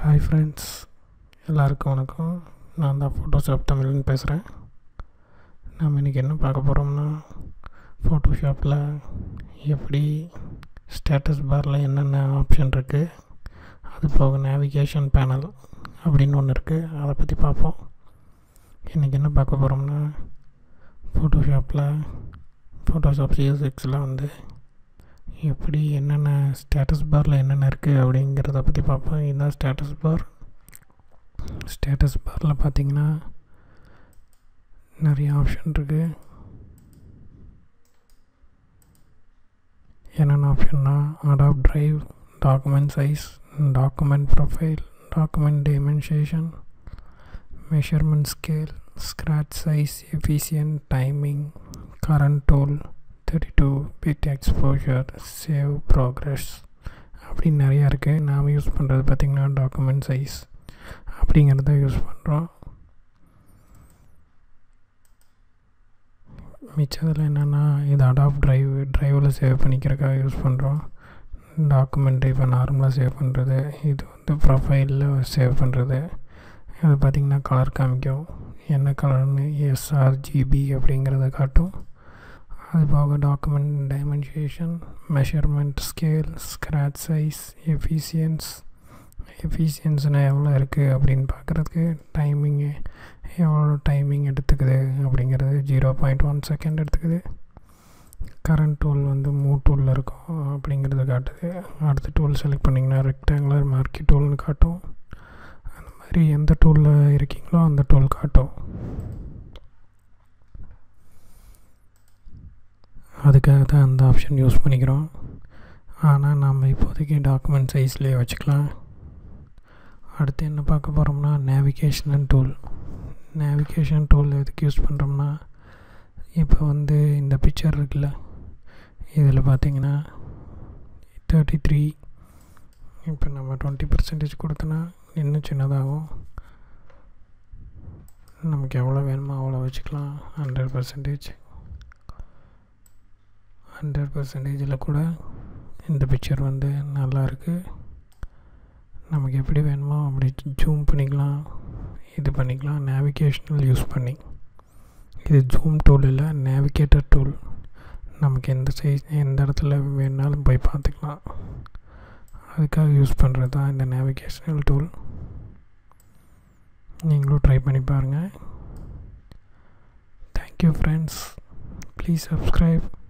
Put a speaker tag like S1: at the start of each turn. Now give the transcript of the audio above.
S1: hi friends எல்லாருக்கும் வணக்கம் நான் தான் ஃபோட்டோஷாப் தமிழ்னு பேசுகிறேன் நாம் இன்றைக்கி என்ன பார்க்க போகிறோம்னா ஃபோட்டோஷாப்பில் எப்படி ஸ்டேட்டஸ் பாரில் என்னென்ன ஆப்ஷன் இருக்குது அது போக நேவிகேஷன் பேனல் அப்படின்னு ஒன்று இருக்குது அதை பற்றி பார்ப்போம் இன்றைக்கி என்ன பார்க்க போகிறோம்னா ஃபோட்டோஷாப்பில் ஃபோட்டோஷாப் சிஎஸ்எக்ஸில் வந்து எப்படி என்னென்ன ஸ்டேட்டஸ் பாரில் என்னென்ன இருக்குது அப்படிங்கிறத பற்றி பார்ப்போம் இதுதான் ஸ்டேட்டஸ் பார் ஸ்டேட்டஸ் பாரில் பார்த்தீங்கன்னா நிறைய ஆப்ஷன் இருக்குது என்னென்ன ஆப்ஷன்னா Adobe Drive document size document profile document dimension measurement scale scratch size efficient timing current tool thirty two bit exposure save progress அப்படின்னு நிறையா இருக்குது நாம் யூஸ் பண்ணுறது பார்த்திங்கன்னா டாக்குமெண்ட் சைஸ் அப்படிங்கிறத யூஸ் பண்ணுறோம் மிச்சத்தில் என்னென்னா இது அடாப் ட்ரைவ் ட்ரைவில் சேவ் பண்ணிக்கிறதுக்காக யூஸ் பண்ணுறோம் டாக்குமெண்ட் இப்போ நார்மலாக சேவ் பண்ணுறது இது வந்து ப்ரொஃபைலில் சேவ் பண்ணுறது அது பார்த்திங்கன்னா கலர் காமிக்கும் என்ன கலர்னு எஸ்ஆர்ஜிபி அப்படிங்கிறத காட்டும் அது போக document dimension measurement scale scratch size efficiency எஃபிஷியன்ஸ்னால் எவ்வளோ இருக்குது அப்படின்னு பார்க்குறதுக்கு டைமிங்கு எவ்வளோ டைமிங் எடுத்துக்குது அப்படிங்கிறது ஜீரோ பாயிண்ட் ஒன் செகண்ட் எடுத்துக்குது கரண்ட் டூல் வந்து மூ டூலில் இருக்கும் அப்படிங்கிறது காட்டுது அடுத்த டூல் செலக்ட் பண்ணிங்கன்னா ரெக்டாங்குலர் மார்க்கி டூல்னு காட்டும் அந்த மாதிரி எந்த டூலில் இருக்கீங்களோ அந்த டூல் காட்டும் அதுக்காக தான் அந்த ஆப்ஷன் யூஸ் பண்ணிக்கிறோம் ஆனால் நம்ம இப்போதைக்கு டாக்குமெண்ட் சைஸ்லேயே வச்சுக்கலாம் அடுத்து என்ன பார்க்க போகிறோம்னா நேவிகேஷன் டூல் நேவிகேஷன் டூல் எதுக்கு யூஸ் பண்ணுறோம்னா இப்போ வந்து இந்த பிக்சர் இருக்குல்ல இதில் பார்த்தீங்கன்னா தேர்ட்டி த்ரீ இப்போ நம்ம டுவெண்ட்டி பர்சன்டேஜ் கொடுத்தோன்னா இன்னும் சின்னதாகும் நமக்கு எவ்வளோ வேணுமோ அவ்வளோ வச்சுக்கலாம் ஹண்ட்ரட் பர்சன்டேஜ் ஹண்ட்ரட் பர்சன்டேஜில் கூட இந்த பிக்சர் வந்து நல்லா இருக்குது நமக்கு எப்படி வேணுமோ அப்படி ஜூம் பண்ணிக்கலாம் இது பண்ணிக்கலாம் நேவிகேஷனல் யூஸ் பண்ணி இது ஜூம் டூல் இல்லை நேவிகேட்டர் டூல் நமக்கு எந்த சைஸ் எந்த இடத்துல வேணாலும் போய் பார்த்துக்கலாம் அதுக்காக யூஸ் பண்ணுறது தான் இந்த நேவிகேஷனல் டூல் நீங்களும் ட்ரை பண்ணி பாருங்கள் தேங்க்யூ ஃப்ரெண்ட்ஸ் ப்ளீஸ் சப்ஸ்கிரைப்